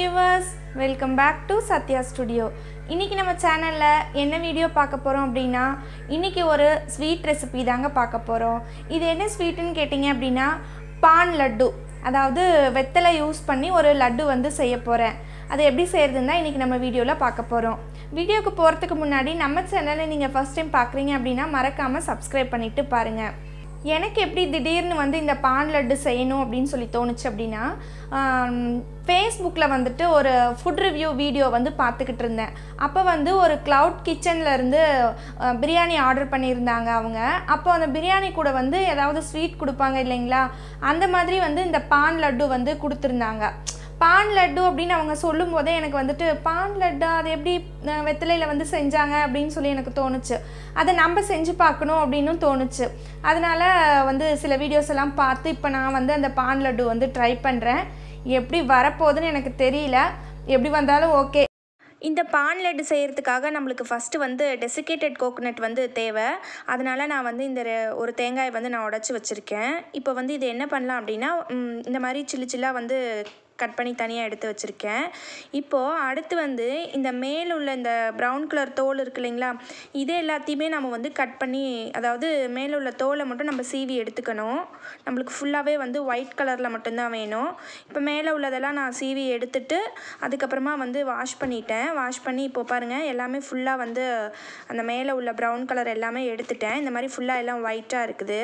viewers welcome back to Sathya studio இன்றைக்கி நம்ம சேனலில் என்ன வீடியோ பார்க்க போகிறோம் அப்படின்னா இன்றைக்கி ஒரு ஸ்வீட் ரெசிபி தாங்க பார்க்க போகிறோம் இது என்ன ஸ்வீட்டுன்னு கேட்டிங்க அப்படின்னா பான் லட்டு அதாவது வெத்தலை யூஸ் பண்ணி ஒரு லட்டு வந்து செய்ய போகிறேன் அது எப்படி செய்கிறதுன்னு தான் இன்றைக்கி நம்ம வீடியோவில் பார்க்க போகிறோம் வீடியோக்கு போகிறதுக்கு முன்னாடி நம்ம சேனலை நீங்கள் ஃபஸ்ட் டைம் பார்க்குறீங்க அப்படின்னா மறக்காமல் சப்ஸ்கிரைப் பண்ணிவிட்டு பாருங்கள் எனக்கு எப்படி திடீர்னு வந்து இந்த பான் லட்டு செய்யணும் அப்படின்னு சொல்லி தோணுச்சு அப்படின்னா ஃபேஸ்புக்கில் வந்துட்டு ஒரு ஃபுட் ரிவ்யூ வீடியோ வந்து பார்த்துக்கிட்டு இருந்தேன் அப்போ வந்து ஒரு க்ளவுட் கிச்சனில் இருந்து அஹ், பிரியாணி ஆர்டர் பண்ணியிருந்தாங்க அவங்க அப்போ அந்த பிரியாணி கூட வந்து ஏதாவது ஸ்வீட் கொடுப்பாங்க இல்லைங்களா அந்த மாதிரி வந்து இந்த பான் லட்டு வந்து கொடுத்துருந்தாங்க பான் லட்டு அப்படின்னு அவங்க சொல்லும் போதே எனக்கு வந்துட்டு பான் லட்டா அது எப்படி அஹ், வெத்தலையில் வந்து செஞ்சாங்க அப்படின்னு சொல்லி எனக்கு தோணுச்சு அதை நம்ம செஞ்சு பார்க்கணும் அப்படின்னு தோணுச்சு அதனால் வந்து சில வீடியோஸ் எல்லாம் பார்த்து இப்போ நான் வந்து அந்த பான் லட்டு வந்து ட்ரை பண்ணுறேன் எப்படி வரப்போகுதுன்னு எனக்கு தெரியல எப்படி வந்தாலும் ஓகே இந்த பான் லட்டு செய்கிறதுக்காக நம்மளுக்கு ஃபஸ்ட்டு வந்து டெசிகேட்டட் கோகோனட் வந்து தேவை அதனால் நான் வந்து இந்த ரெ- ஒரு தேங்காயை வந்து நான் உடச்சி வச்சுருக்கேன் இப்போ வந்து இது என்ன பண்ணலாம் அப்படின்னா ம், இந்த மாதிரி சில்லு சில்லாக வந்து கட் பண்ணி தனியாக எடுத்து வச்சுருக்கேன் இப்போது அடுத்து வந்து இந்த மேல் உள்ள இந்த ப்ரௌன் கலர் தோல் இருக்கு இல்லைங்களா இது எல்லாத்தையுமே நம்ம வந்து கட் பண்ணி அதாவது மேலே உள்ள தோலை மட்டும் நம்ம சீவி எடுத்துக்கணும் நம்மளுக்கு ஃபுல்லாகவே வந்து ஒயிட் கலரில் மட்டும்தான் வேணும் இப்போ மேலே உள்ளதெல்லாம் நான் சீவி எடுத்துட்டு அதுக்கப்புறமா வந்து வாஷ் பண்ணிட்டேன் வாஷ் பண்ணி இப்போ பாருங்கள் எல்லாமே ஃபுல்லாக வந்து அந்த மேலே உள்ள ப்ரௌன் கலர் எல்லாமே எடுத்துட்டேன் இந்த மாதிரி ஃபுல்லாக எல்லாம் ஒயிட்டாக இருக்குது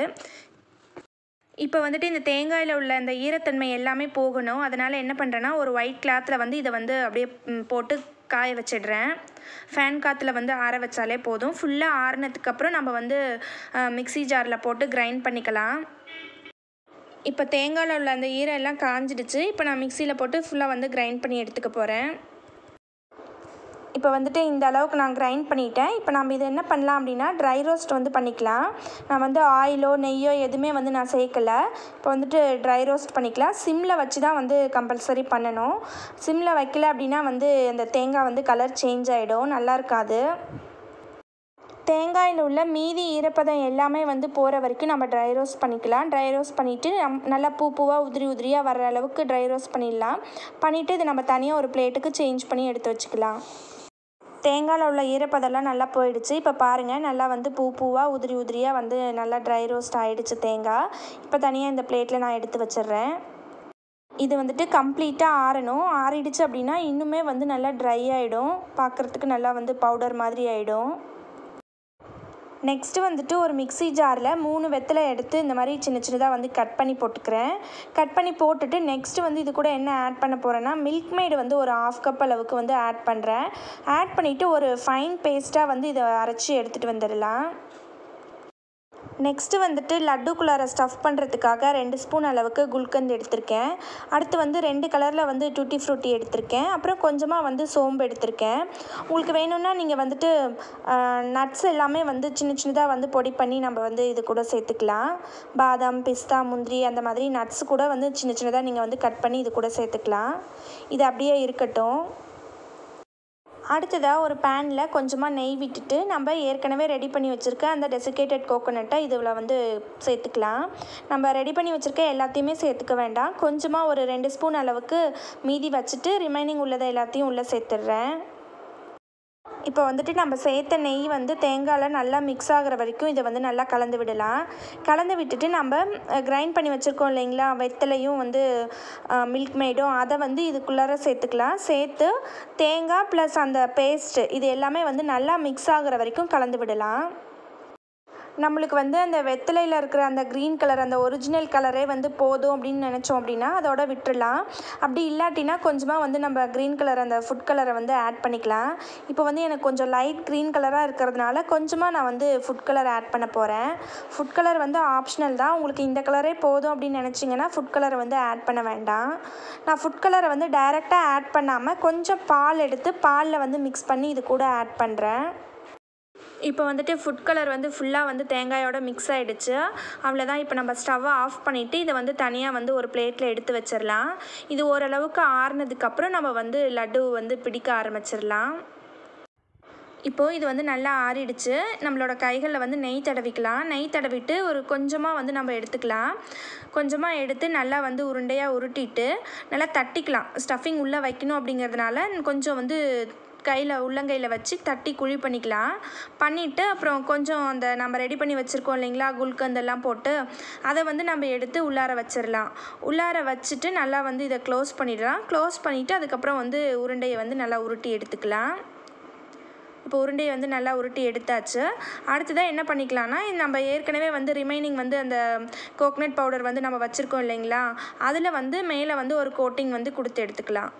இப்போ வந்துட்டு இந்த தேங்காயில் உள்ள அந்த ஈரத்தன்மை எல்லாமே போகணும் அதனால் என்ன பண்ணுறேன்னா ஒரு ஒயிட் கிளாத்தில் வந்து இதை வந்து அப்படியே ம், போட்டு காய வச்சிடுறேன் ஃபேன் காற்றுல வந்து ஆற வச்சாலே போதும் ஃபுல்லாக ஆறுனதுக்கப்புறம் நம்ம வந்து மிக்ஸி ஜாரில் போட்டு கிரைண்ட் பண்ணிக்கலாம் இப்போ தேங்காயில் உள்ள அந்த ஈரம் எல்லாம் காஞ்சிடுச்சு இப்போ நான் மிக்சியில் போட்டு ஃபுல்லாக வந்து கிரைண்ட் பண்ணி எடுத்துக்க போகிறேன் இப்போ வந்துட்டு இந்த அளவுக்கு நான் கிரைண்ட் பண்ணிட்டேன் இப்போ நம்ம இது என்ன பண்ணலாம் அப்படின்னா ட்ரை ரோஸ்ட் வந்து பண்ணிக்கலாம் நான் வந்து ஆயிலோ நெய்யோ எதுவுமே வந்து நான் சேர்க்கல இப்போ வந்துட்டு ட்ரை ரோஸ்ட் பண்ணிக்கலாம் சிம்மில் வச்சு தான் வந்து கம்பல்சரி பண்ணணும் சிம்மில் வைக்கல அப்படின்னா வந்து அந்த தேங்காய் வந்து கலர் சேஞ்ச் ஆகிடும் நல்லா இருக்காது தேங்காயில் உள்ள மீதி ஈரப்பதம் எல்லாமே வந்து போகிற வரைக்கும் நம்ம ட்ரை ரோஸ்ட் பண்ணிக்கலாம் ட்ரை ரோஸ்ட் பண்ணிவிட்டு நம் நல்லா பூ பூவாக உதிரி உதிரியாக வர்ற அளவுக்கு ட்ரை ரோஸ்ட் பண்ணிடலாம் பண்ணிவிட்டு இது நம்ம தனியாக ஒரு பிளேட்டுக்கு சேஞ்ச் பண்ணி எடுத்து வச்சுக்கலாம் தேங்காயில் உள்ள ஈரப்பதெல்லாம் நல்லா போயிடுச்சு இப்போ பாருங்கள் நல்லா வந்து பூ பூவாக உதிரி உதிரியாக வந்து நல்லா ட்ரை ரோஸ்ட் ஆயிடுச்சு தேங்காய் இப்போ தனியாக இந்த பிளேட்டில் நான் எடுத்து வச்சிடுறேன் இது வந்துட்டு கம்ப்ளீட்டாக ஆறணும் ஆறிடுச்சு அப்படின்னா இன்னுமே வந்து நல்லா ட்ரை ஆகிடும் பார்க்குறதுக்கு நல்லா வந்து பவுடர் மாதிரி ஆகிடும் நெக்ஸ்ட்டு வந்துட்டு ஒரு மிக்ஸி ஜாரில் மூணு வெத்தலை எடுத்து இந்த மாதிரி சின்ன சின்னதாக வந்து கட் பண்ணி போட்டுக்கிறேன் கட் பண்ணி போட்டுட்டு நெக்ஸ்ட்டு வந்து இது கூட என்ன ஆட் பண்ண போகிறேன்னா மில்க் மேடு வந்து ஒரு ஆஃப் கப் அளவுக்கு வந்து ஆட் பண்ணுறேன் ஆட் பண்ணிவிட்டு ஒரு ஃபைன் பேஸ்ட்டாக வந்து இதை அரைச்சி எடுத்துகிட்டு வந்துடலாம் நெக்ஸ்ட்டு வந்துட்டு லட்டுக்குள்ளார ஸ்டஃப் பண்ணுறதுக்காக ரெண்டு ஸ்பூன் அளவுக்கு குல்கந்த் எடுத்திருக்கேன் அடுத்து வந்து ரெண்டு கலரில் வந்து டூட்டி ஃப்ரூட்டி எடுத்திருக்கேன் அப்புறம் கொஞ்சமாக வந்து சோம்பு எடுத்திருக்கேன் உங்களுக்கு வேணும்னா நீங்கள் வந்துட்டு நட்ஸ் எல்லாமே வந்து சின்ன சின்னதாக வந்து பொடி பண்ணி நம்ம வந்து இது கூட சேர்த்துக்கலாம் பாதாம் பிஸ்தா முந்திரி அந்த மாதிரி நட்ஸ் கூட வந்து சின்ன சின்னதாக நீங்கள் வந்து கட் பண்ணி இது கூட சேர்த்துக்கலாம் இது அப்படியே இருக்கட்டும் அடுத்ததாக ஒரு பேனில் கொஞ்சமாக நெய் விட்டுட்டு நம்ம ஏற்கனவே ரெடி பண்ணி வச்சுருக்க அந்த டெசிகேட்டட் கோகோனட்டை இதில் வந்து சேர்த்துக்கலாம் நம்ம ரெடி பண்ணி வச்சுருக்க எல்லாத்தையுமே சேர்த்துக்க வேண்டாம் கொஞ்சமாக ஒரு ரெண்டு ஸ்பூன் அளவுக்கு மீதி வச்சுட்டு ரிமைனிங் உள்ளதை எல்லாத்தையும் உள்ளே சேர்த்துடுறேன் இப்போ வந்துட்டு நம்ம சேர்த்த நெய் வந்து தேங்காயில் நல்லா மிக்ஸ் ஆகிற வரைக்கும் இதை வந்து நல்லா கலந்து விடலாம் கலந்து விட்டுட்டு நம்ம கிரைண்ட் பண்ணி வச்சுருக்கோம் இல்லைங்களா வெத்தலையும் வந்து மில்க் மேடும் அதை வந்து இதுக்குள்ளார சேர்த்துக்கலாம் சேர்த்து தேங்காய் ப்ளஸ் அந்த பேஸ்ட்டு இது எல்லாமே வந்து நல்லா மிக்ஸ் ஆகிற வரைக்கும் கலந்து விடலாம் நம்மளுக்கு வந்து அந்த வெத்தலையில் இருக்கிற அந்த க்ரீன் கலர் அந்த ஒரிஜினல் கலரே வந்து போதும் அப்படின்னு நினச்சோம் அப்படின்னா அதோட விட்டுறலாம் அப்படி இல்லாட்டினா கொஞ்சமாக வந்து நம்ம க்ரீன் கலர் அந்த ஃபுட் கலரை வந்து ஆட் பண்ணிக்கலாம் இப்போ வந்து எனக்கு கொஞ்சம் லைட் க்ரீன் கலராக இருக்கிறதுனால கொஞ்சமாக நான் வந்து ஃபுட் கலர் ஆட் பண்ண போகிறேன் ஃபுட் கலர் வந்து ஆப்ஷனல் தான் உங்களுக்கு இந்த கலரே போதும் அப்படின்னு நினச்சிங்கன்னா ஃபுட் கலரை வந்து ஆட் பண்ண வேண்டாம் நான் ஃபுட் கலரை வந்து டைரெக்டாக ஆட் பண்ணாமல் கொஞ்சம் பால் எடுத்து பாலில் வந்து மிக்ஸ் பண்ணி இது கூட ஆட் பண்ணுறேன் இப்போ வந்துட்டு ஃபுட் கலர் வந்து ஃபுல்லாக வந்து தேங்காயோட மிக்ஸ் ஆகிடுச்சு அவ்வளோதான் இப்போ நம்ம ஸ்டவ்வை ஆஃப் பண்ணிவிட்டு இதை வந்து தனியாக வந்து ஒரு பிளேட்டில் எடுத்து வச்சிடலாம் இது ஓரளவுக்கு ஆறுனதுக்கப்புறம் நம்ம வந்து லட்டு வந்து பிடிக்க ஆரம்பிச்சிடலாம் இப்போது இது வந்து நல்லா ஆறிடுச்சு நம்மளோட கைகளில் வந்து நெய் தடவிக்கலாம் நெய் தடவிட்டு ஒரு கொஞ்சமாக வந்து நம்ம எடுத்துக்கலாம் கொஞ்சமாக எடுத்து நல்லா வந்து உருண்டையாக உருட்டிட்டு நல்லா தட்டிக்கலாம் ஸ்டஃபிங் உள்ளே வைக்கணும் அப்படிங்கிறதுனால கொஞ்சம் வந்து கையில் உள்ளங்கையில் வச்சு தட்டி குழி பண்ணிக்கலாம் பண்ணிவிட்டு அப்புறம் கொஞ்சம் அந்த நம்ம ரெடி பண்ணி வச்சுருக்கோம் இல்லைங்களா குல்கந்தெல்லாம் போட்டு அதை வந்து நம்ம எடுத்து உள்ளார வச்சிடலாம் உள்ளார வச்சுட்டு நல்லா வந்து இதை க்ளோஸ் பண்ணிடலாம் க்ளோஸ் பண்ணிவிட்டு அதுக்கப்புறம் வந்து உருண்டையை வந்து நல்லா உருட்டி எடுத்துக்கலாம் இப்போ உருண்டையை வந்து நல்லா உருட்டி எடுத்தாச்சு அடுத்ததாக என்ன பண்ணிக்கலாம்னா நம்ம ஏற்கனவே வந்து ரிமைனிங் வந்து அந்த கோக்னட் பவுடர் வந்து நம்ம வச்சுருக்கோம் இல்லைங்களா அதில் வந்து மேலே வந்து ஒரு கோட்டிங் வந்து கொடுத்து எடுத்துக்கலாம்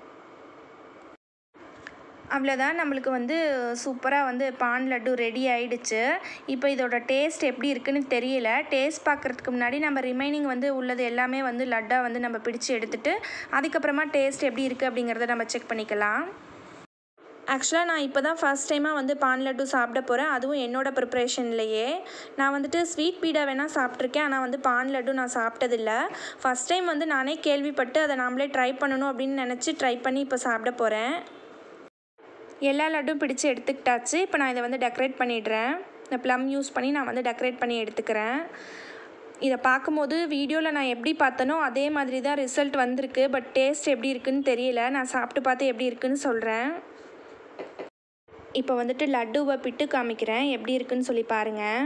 அவ்வளோதான் நம்மளுக்கு வந்து சூப்பராக வந்து பான் லட்டு ரெடி ஆயிடுச்சு இப்போ இதோட டேஸ்ட் எப்படி இருக்குன்னு தெரியல டேஸ்ட் பார்க்குறதுக்கு முன்னாடி நம்ம ரிமைனிங் வந்து உள்ளது எல்லாமே வந்து லட்டாக வந்து நம்ம பிடிச்சி எடுத்துட்டு அதுக்கப்புறமா டேஸ்ட் எப்படி இருக்குது அப்படிங்கிறத நம்ம செக் பண்ணிக்கலாம் ஆக்சுவலாக நான் இப்போ தான் ஃபஸ்ட் டைமாக வந்து பான் லட்டு சாப்பிட போகிறேன் அதுவும் என்னோடய ப்ரிப்ரேஷன்லேயே நான் வந்துட்டு ஸ்வீட் பீடா வேணால் சாப்பிட்ருக்கேன் ஆனால் வந்து பான் லட்டு நான் சாப்பிட்டதில்ல ஃபஸ்ட் டைம் வந்து நானே கேள்விப்பட்டு அதை நாமளே ட்ரை பண்ணணும் அப்படின்னு நினச்சி ட்ரை பண்ணி இப்போ சாப்பிட போகிறேன் எல்லா லட்டும் பிடிச்சி எடுத்துக்கிட்டாச்சு இப்போ நான் இதை வந்து டெக்கரேட் பண்ணிடுறேன் இந்த ப்ளம் யூஸ் பண்ணி நான் வந்து டெக்கரேட் பண்ணி எடுத்துக்கிறேன் இதை பார்க்கும்போது வீடியோவில் நான் எப்படி பார்த்தனோ அதே மாதிரி தான் ரிசல்ட் வந்திருக்கு பட் டேஸ்ட் எப்படி இருக்குன்னு தெரியல நான் சாப்பிட்டு பார்த்து எப்படி இருக்குன்னு சொல்கிறேன் இப்போ வந்துட்டு லட்டுவை பிட்டு காமிக்கிறேன் எப்படி இருக்குன்னு சொல்லி பாருங்கள்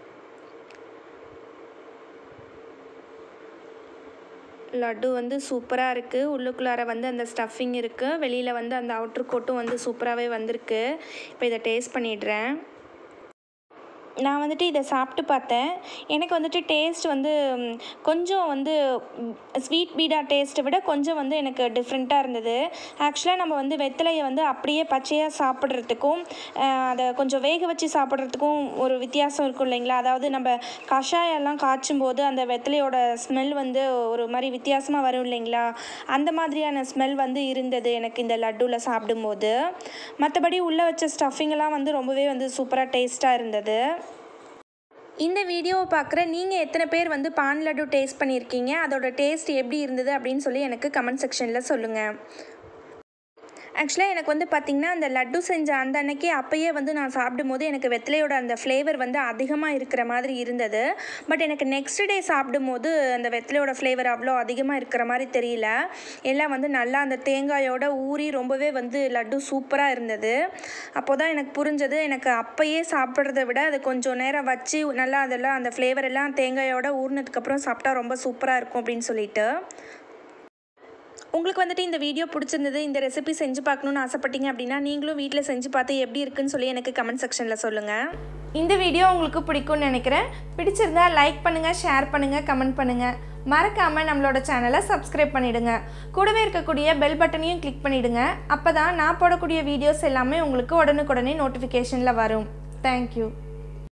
லட்டு வந்து சூப்பராக இருக்குது உள்ளுக்குள்ளார வந்து அந்த ஸ்டஃபிங் இருக்குது வெளியில் வந்து அந்த அவுட்ரு கோட்டும் வந்து சூப்பராகவே வந்திருக்கு இப்போ இதை டேஸ்ட் பண்ணிடுறேன் நான் வந்துட்டு இதை சாப்பிட்டு பார்த்தேன் எனக்கு வந்துட்டு டேஸ்ட் வந்து ம், கொஞ்சம் வந்து ஸ்வீட் பீடா டேஸ்ட்டை விட கொஞ்சம் வந்து எனக்கு டிஃப்ரெண்ட்டாக இருந்தது ஆக்சுவலாக நம்ம வந்து வெத்தலையை வந்து அப்படியே பச்சையாக சாப்பிட்றதுக்கும் அஹ், அதை கொஞ்சம் வேக வச்சு சாப்பிட்றதுக்கும் ஒரு வித்தியாசம் இருக்கும் இல்லைங்களா அதாவது நம்ம கஷாயம்லாம் காய்ச்சும் போது அந்த வெத்தலையோட ஸ்மெல் வந்து ஒரு மாதிரி வித்தியாசமாக வரும் இல்லைங்களா அந்த மாதிரியான ஸ்மெல் வந்து இருந்தது எனக்கு இந்த லட்டுவில் சாப்பிடும்போது மற்றபடி உள்ளே வச்ச ஸ்டஃபிங்கெல்லாம் வந்து ரொம்பவே வந்து சூப்பராக டேஸ்ட்டாக இருந்தது இந்த வீடியோவை பார்க்குற நீங்கள் எத்தனை பேர் வந்து பான் லட்டு டேஸ்ட் பண்ணியிருக்கீங்க அதோட டேஸ்ட் எப்படி இருந்தது அப்படின்னு சொல்லி எனக்கு கமெண்ட் செக்ஷனில் சொல்லுங்கள் ஆக்சுவலாக எனக்கு வந்து பார்த்திங்கன்னா அந்த லட்டு செஞ்ச அந்த அன்னைக்கு அப்போயே வந்து நான் சாப்பிடும்போது எனக்கு வெத்தலையோட அந்த ஃப்ளேவர் வந்து அதிகமாக இருக்கிற மாதிரி இருந்தது பட் எனக்கு நெக்ஸ்ட் டே சாப்பிடும்போது அந்த வெத்தலையோட ஃப்ளேவர் அவ்வளோ அதிகமாக இருக்கிற மாதிரி தெரியல எல்லாம் வந்து நல்லா அந்த தேங்காயோட ஊறி ரொம்பவே வந்து லட்டு சூப்பராக இருந்தது அப்போ தான் எனக்கு புரிஞ்சது எனக்கு அப்போயே சாப்பிட்றத விட அது கொஞ்சம் நேரம் வச்சு நல்லா அதெல்லாம் அந்த ஃப்ளேவர் எல்லாம் தேங்காயோட ஊறினதுக்கப்புறம் சாப்பிட்டா ரொம்ப சூப்பராக இருக்கும் அப்படின்னு சொல்லிட்டு உங்களுக்கு வந்துட்டு இந்த வீடியோ பிடிச்சிருந்தது இந்த ரெசிபி செஞ்சு பார்க்கணுன்னு ஆசைப்பட்டீங்க அப்படின்னா நீங்களும் வீட்டில் செஞ்சு பார்த்து எப்படி இருக்குன்னு சொல்லி எனக்கு கமெண்ட் செக்ஷனில் சொல்லுங்கள் இந்த வீடியோ உங்களுக்கு பிடிக்கும்னு நினைக்கிறேன் பிடிச்சிருந்தா லைக் பண்ணுங்கள் ஷேர் பண்ணுங்கள் கமெண்ட் பண்ணுங்கள் மறக்காமல் நம்மளோட சேனலை சப்ஸ்கிரைப் பண்ணிடுங்க கூடவே இருக்கக்கூடிய பெல் பட்டனையும் கிளிக் பண்ணிடுங்க அப்போ தான் நான் போடக்கூடிய வீடியோஸ் எல்லாமே உங்களுக்கு உடனுக்குடனே நோட்டிஃபிகேஷனில் வரும் தேங்க்யூ